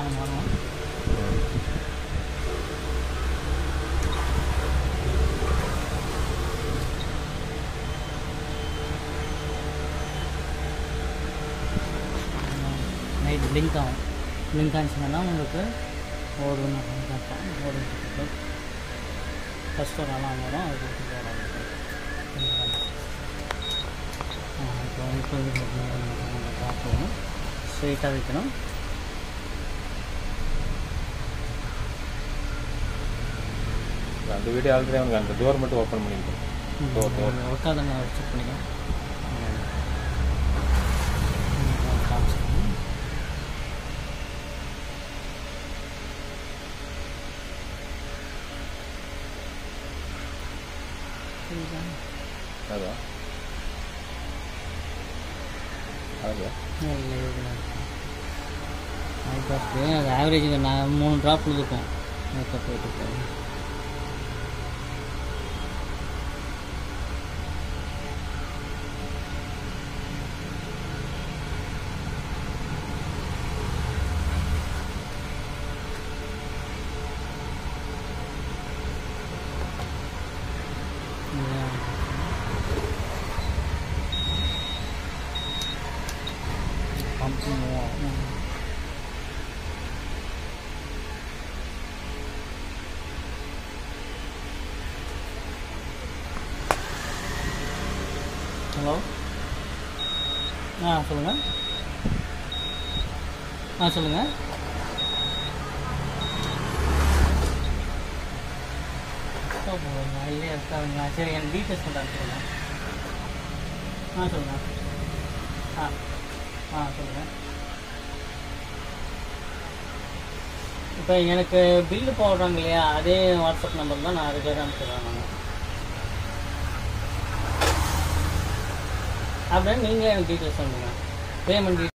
தான் வரும் night link ஆகும் லிங்க் ஆச்சுன்னா உங்களுக்கு ஓடுன்னு காட்டும் ஓடுறதுக்கு ஃபஸ்ட் ஒரு அலாம் வரும் அது கொடுத்து இப்போ இப்போ இது பார்க்கணும் ஸ்ட்ரெயிட்டாக வைக்கணும் அந்த வீடியோ ஆல்ரெடி அவனுக்கு அந்த டோர் மட்டும் ஓப்பன் பண்ணியிருக்கோம் டோர் டோர் ஒர்க்காக செக் பண்ணிக்கலாம் அதான் அது ஐபாஸ்க்கு அது ஆவரேஜ் நான் மூணு ட்ராப் இருக்கும் மேக்கப் போயிட்டு பம்ப் ஹலோ ஆ சொல்லுங்கள் ஆ சொல்லுங்கள் இல்லையே இருக்காதுங்களா சரி எனக்கு டீட்டெயில்ஸ் மட்டும் அனுப்பிடுங்க ஆ சொல்லுங்கள் ஆ ஆ சொல்லுங்கள் இப்போ எனக்கு பில்லு போடுறாங்க இல்லையா அதே வாட்ஸ்அப் நம்பர் தான் நான் அதுக்கே தான் அனுப்பிடுறேன் நான் அப்படியே நீங்கள் எனக்கு டீட்டெயில்ஸ் சொல்லுங்கள் பேமெண்ட்